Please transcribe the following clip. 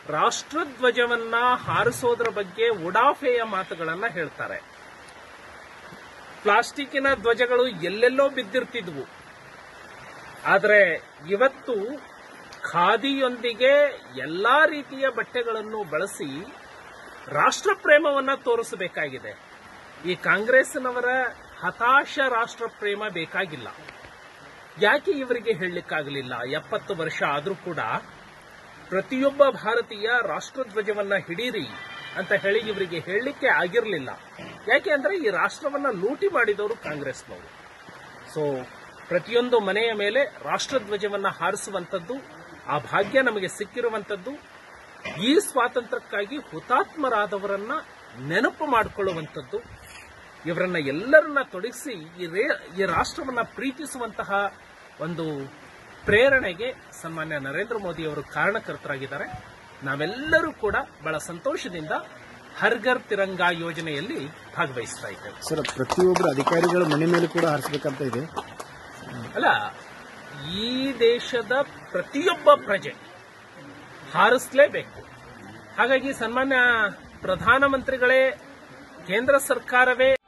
ರಾಷ್ಟ್ರಧ್ವಜವನ್ನ ಹಾರಿಸೋದ್ರ ಬಗ್ಗೆ ಉಡಾಫೆಯ ಮಾತುಗಳನ್ನ ಹೇಳ್ತಾರೆ ಪ್ಲಾಸ್ಟಿಕ್ಕಿನ ಧ್ವಜಗಳು ಎಲ್ಲೆಲ್ಲೋ ಬಿದ್ದಿರ್ತಿದ್ವು ಆದರೆ ಇವತ್ತು ಖಾದಿಯೊಂದಿಗೆ ಎಲ್ಲಾ ರೀತಿಯ ಬಟ್ಟೆಗಳನ್ನು ಬಳಸಿ ರಾಷ್ಟ್ರ ಪ್ರೇಮವನ್ನ ತೋರಿಸಬೇಕಾಗಿದೆ ಈ ಕಾಂಗ್ರೆಸ್ನವರ ಹತಾಶ ರಾಷ್ಟ್ರ ಪ್ರೇಮ ಬೇಕಾಗಿಲ್ಲ ಯಾಕೆ ಇವರಿಗೆ ಹೇಳಲಿಕ್ಕಾಗಲಿಲ್ಲ ಎಪ್ಪತ್ತು ವರ್ಷ ಆದರೂ ಕೂಡ ಪ್ರತಿಯೊಬ್ಬ ಭಾರತೀಯ ರಾಷ್ಟ್ರಧ್ವಜವನ್ನ ಹಿಡೀರಿ ಅಂತ ಹೇಳಿ ಇವರಿಗೆ ಹೇಳಲಿಕ್ಕೆ ಆಗಿರಲಿಲ್ಲ ಯಾಕೆ ಅಂದ್ರೆ ಈ ರಾಷ್ಟ್ರವನ್ನ ಲೂಟಿ ಮಾಡಿದವರು ಕಾಂಗ್ರೆಸ್ನವರು ಸೊ ಪ್ರತಿಯೊಂದು ಮನೆಯ ಮೇಲೆ ರಾಷ್ಟ್ರಧ್ವಜವನ್ನ ಹಾರಿಸುವಂಥದ್ದು ಆ ಭಾಗ್ಯ ನಮಗೆ ಸಿಕ್ಕಿರುವಂಥದ್ದು ಈ ಸ್ವಾತಂತ್ರ್ಯಕ್ಕಾಗಿ ಹುತಾತ್ಮರಾದವರನ್ನ ನೆನಪು ಮಾಡಿಕೊಳ್ಳುವಂಥದ್ದು ಇವರನ್ನ ಎಲ್ಲರನ್ನ ತೊಡಗಿಸಿ ಈ ರೇ- ಈ ರಾಷ್ಟ್ರವನ್ನ ಪ್ರೀತಿಸುವಂತಹ ಒಂದು ಪ್ರೇರಣೆಗೆ ಸನ್ಮಾನ್ಯ ನರೇಂದ್ರ ಮೋದಿ ಅವರು ಕಾರಣಕರ್ತರಾಗಿದ್ದಾರೆ ನಾವೆಲ್ಲರೂ ಕೂಡ ಬಹಳ ಸಂತೋಷದಿಂದ ಹರ್ಗರ್ ತಿರಂಗಾ ಯೋಜನೆಯಲ್ಲಿ ಭಾಗವಹಿಸ್ತಾ ಇದ್ದೇವೆ ಸರ್ ಪ್ರತಿಯೊಬ್ಬರು ಅಧಿಕಾರಿಗಳ ಮನೆ ಮೇಲೆ ಕೂಡ ಹಾರಿಸಬೇಕಂತ ಇದೆ ಅಲ್ಲ ಈ ದೇಶದ ಪ್ರತಿಯೊಬ್ಬ ಪ್ರಜೆ ಹಾರಿಸಲೇಬೇಕು ಹಾಗಾಗಿ ಸನ್ಮಾನ್ಯ ಪ್ರಧಾನಮಂತ್ರಿಗಳೇ ಕೇಂದ್ರ ಸರ್ಕಾರವೇ